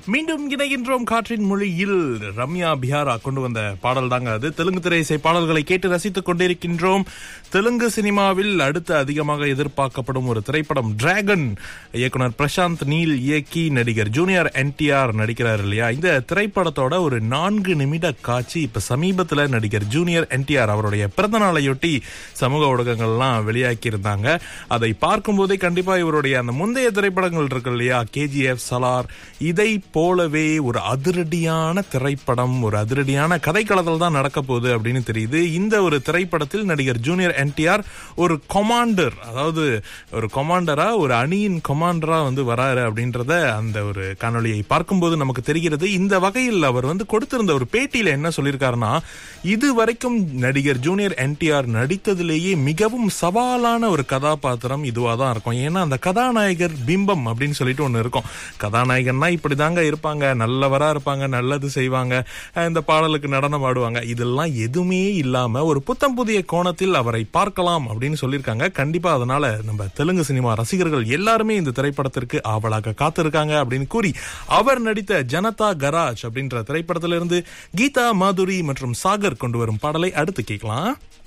மீண்டும் இணைகின்றோம் காற்றின் மொழியில் ரம்யா பிஹாரா கொண்டு வந்த பாடல் தாங்க அது தெலுங்கு திரையிசை பாடல்களை கேட்டு ரசித்துக் கொண்டிருக்கின்றோம் தெலுங்கு சினிமாவில் அடுத்து அதிகமாக எதிர்பார்க்கப்படும் ஒரு திரைப்படம் டிராகன் இயக்குனர் பிரசாந்த் நீல் இயக்கி நடிகர் ஜூனியர் என்டிஆர் நடிக்கிறார் இல்லையா இந்த திரைப்படத்தோட ஒரு நான்கு நிமிட காட்சி இப்ப சமீபத்துல நடிகர் ஜூனியர் என்டிஆர் அவருடைய பிறந்த நாளையொட்டி சமூக ஊடகங்கள்லாம் வெளியாக்கி இருந்தாங்க அதை பார்க்கும்போதே கண்டிப்பா இவருடைய அந்த முந்தைய திரைப்படங்கள் இருக்கு இல்லையா கேஜிஎஃப் சலார் இதை போலவே ஒரு அதிரடியான திரைப்படம் ஒரு அதிரடியான கதைக்களத்தில் தான் நடக்க போகுது அப்படின்னு தெரியுது இந்த ஒரு திரைப்படத்தில் நடிகர் ஜூனியர் என்டிஆர் ஒரு கொமாண்டர் அதாவது ஒரு கொமாண்டரா ஒரு அணியின் கொமாண்டரா வந்து வராரு அப்படின்றத அந்த ஒரு காணொளியை பார்க்கும்போது நமக்கு தெரிகிறது இந்த வகையில் அவர் வந்து கொடுத்திருந்த ஒரு பேட்டியில என்ன சொல்லியிருக்காருன்னா இது வரைக்கும் நடிகர் ஜூனியர் என்டிஆர் நடித்ததிலேயே மிகவும் சவாலான ஒரு கதாபாத்திரம் இதுவா தான் இருக்கும் ஏன்னா அந்த கதாநாயகர் பிம்பம் அப்படின்னு சொல்லிட்டு ஒண்ணு இருக்கும் கதாநாயகன்னா இப்படிதாங்க இருப்பாங்க நல்லவரா இருப்பாங்க நல்லது செய்வாங்க அஹ் இந்த பாடலுக்கு நடனம் ஆடுவாங்க இதெல்லாம் எதுவுமே இல்லாம ஒரு புத்தம் புதிய கோணத்தில் அவரை பார்க்கலாம் அப்படின்னு சொல்லியிருக்காங்க கண்டிப்பா அதனால நம்ம தெலுங்கு சினிமா ரசிகர்கள் எல்லாருமே இந்த திரைப்படத்திற்கு ஆவலாக காத்திருக்காங்க அப்படின்னு கூறி அவர் நடித்த ஜனதா கராஜ் அப்படின்ற திரைப்படத்திலிருந்து கீதா மாதுரி மற்றும் சாகர் கொண்டு வரும் பாடலை அடுத்து கேட்கலாம்